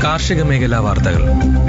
കാർഷിക മേഖലാ വാർത്തകൾ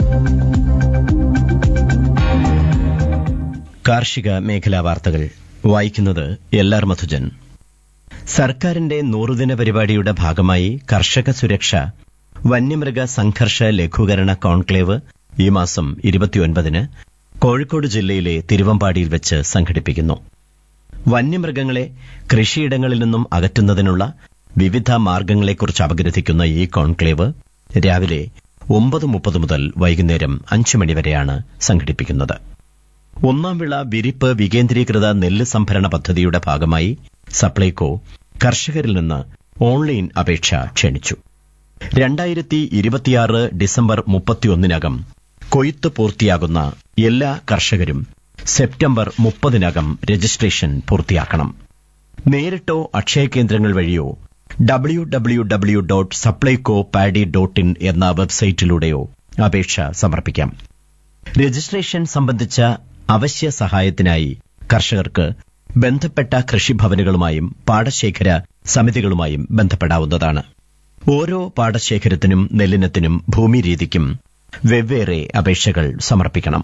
കാർഷിക മേഖലാ വാർത്തകൾ വായിക്കുന്നത് എൽ ആർ മധുജൻ സർക്കാരിന്റെ നൂറുദിന പരിപാടിയുടെ ഭാഗമായി കർഷക സുരക്ഷ വന്യമൃഗ സംഘർഷ ലഘൂകരണ കോൺക്ലേവ് ഈ മാസം ഇരുപത്തിയൊൻപതിന് കോഴിക്കോട് ജില്ലയിലെ തിരുവമ്പാടിയിൽ വെച്ച് സംഘടിപ്പിക്കുന്നു വന്യമൃഗങ്ങളെ കൃഷിയിടങ്ങളിൽ നിന്നും അകറ്റുന്നതിനുള്ള വിവിധ മാർഗങ്ങളെക്കുറിച്ച് അപഗ്രഥിക്കുന്ന ഈ കോൺക്ലേവ് രാവിലെ ഒമ്പത് മുപ്പത് മുതൽ വൈകുന്നേരം അഞ്ച് മണിവരെയാണ് സംഘടിപ്പിക്കുന്നത് ഒന്നാം വിള വിരിപ്പ് വികേന്ദ്രീകൃത നെല്ല് സംഭരണ പദ്ധതിയുടെ ഭാഗമായി സപ്ലൈകോ കർഷകരിൽ നിന്ന് ഓൺലൈൻ അപേക്ഷ ക്ഷണിച്ചു രണ്ടായിരത്തി ഇരുപത്തിയാറ് ഡിസംബർ മുപ്പത്തിയൊന്നിനകം കൊയ്ത്ത് പൂർത്തിയാകുന്ന എല്ലാ കർഷകരും സെപ്റ്റംബർ മുപ്പതിനകം രജിസ്ട്രേഷൻ പൂർത്തിയാക്കണം നേരിട്ടോ അക്ഷയ കേന്ദ്രങ്ങൾ വഴിയോ W W W dot Supplyco paddy dot in എന്ന വെബ്സൈറ്റിലൂടെയോ അപേക്ഷ സമർപ്പിക്കാം രജിസ്ട്രേഷൻ സംബന്ധിച്ച അവശ്യ സഹായത്തിനായി കർഷകർക്ക് ബന്ധപ്പെട്ട കൃഷിഭവനുകളുമായും പാടശേഖര സമിതികളുമായും ബന്ധപ്പെടാവുന്നതാണ് ഓരോ പാടശേഖരത്തിനും നെല്ലിനത്തിനും ഭൂമിരീതിക്കും വെവ്വേറെ അപേക്ഷകൾ സമർപ്പിക്കണം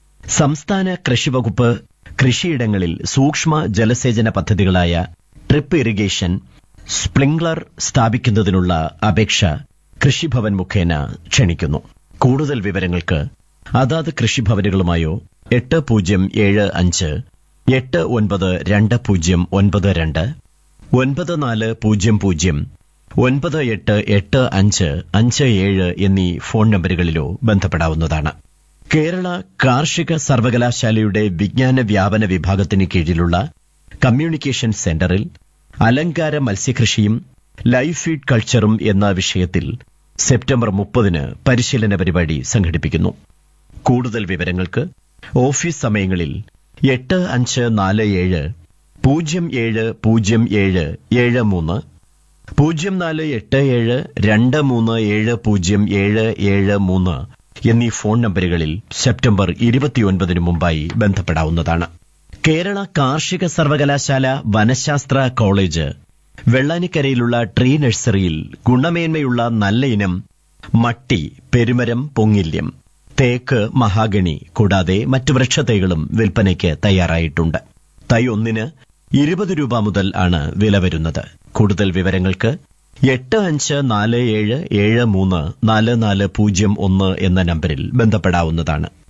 സംസ്ഥാന കൃഷിവകുപ്പ് കൃഷിയിടങ്ങളിൽ സൂക്ഷ്മ ജലസേചന പദ്ധതികളായ ട്രിപ്പ് ഇറിഗേഷൻ സ്പ്രിംഗ്ലർ സ്ഥാപിക്കുന്നതിനുള്ള അപേക്ഷ കൃഷിഭവൻ മുഖേന ക്ഷണിക്കുന്നു കൂടുതൽ വിവരങ്ങൾക്ക് അതാത് കൃഷിഭവനുകളുമായോ എട്ട് പൂജ്യം ഏഴ് അഞ്ച് എട്ട് ഒൻപത് രണ്ട് പൂജ്യം ഒൻപത് രണ്ട് ഒൻപത് നാല് പൂജ്യം പൂജ്യം ഒൻപത് എട്ട് എട്ട് അഞ്ച് അഞ്ച് ഏഴ് എന്നീ ഫോൺ നമ്പറുകളിലോ ബന്ധപ്പെടാവുന്നതാണ് കേരള കാർഷിക സർവകലാശാലയുടെ വിജ്ഞാന വ്യാപന വിഭാഗത്തിന് കീഴിലുള്ള കമ്മ്യൂണിക്കേഷൻ സെന്ററിൽ അലങ്കാര മത്സ്യകൃഷിയും ലൈഫ് ഫീഡ് കൾച്ചറും എന്ന വിഷയത്തിൽ സെപ്റ്റംബർ മുപ്പതിന് പരിശീലന പരിപാടി സംഘടിപ്പിക്കുന്നു കൂടുതൽ വിവരങ്ങൾക്ക് ഓഫീസ് സമയങ്ങളിൽ എട്ട് അഞ്ച് നാല് ഏഴ് പൂജ്യം ഏഴ് പൂജ്യം ഏഴ് ഏഴ് മൂന്ന് പൂജ്യം നാല് എട്ട് ഏഴ് രണ്ട് മൂന്ന് ഏഴ് പൂജ്യം ഏഴ് ഏഴ് മൂന്ന് എന്നീ ഫോൺ നമ്പറുകളിൽ സെപ്റ്റംബർ ഇരുപത്തിയൊൻപതിനു മുമ്പായി ബന്ധപ്പെടാവുന്നതാണ് കേരള കാർഷിക സർവകലാശാല വനശാസ്ത്ര കോളേജ് വെള്ളാനിക്കരയിലുള്ള ട്രീ നഴ്സറിയിൽ ഗുണമേന്മയുള്ള നല്ല ഇനം മട്ടി പെരുമരം പൊങ്ങില്യം തേക്ക് മഹാഗണി കൂടാതെ മറ്റു വൃക്ഷത്തൈകളും വിൽപ്പനയ്ക്ക് തയ്യാറായിട്ടുണ്ട് തൈ ഒന്നിന് ഇരുപത് രൂപ മുതൽ ആണ് വില വരുന്നത് കൂടുതൽ വിവരങ്ങൾക്ക് എട്ട് അഞ്ച് നാല് ഏഴ് ഏഴ് മൂന്ന് നാല് നാല് പൂജ്യം ഒന്ന് എന്ന നമ്പറിൽ ബന്ധപ്പെടാവുന്നതാണ്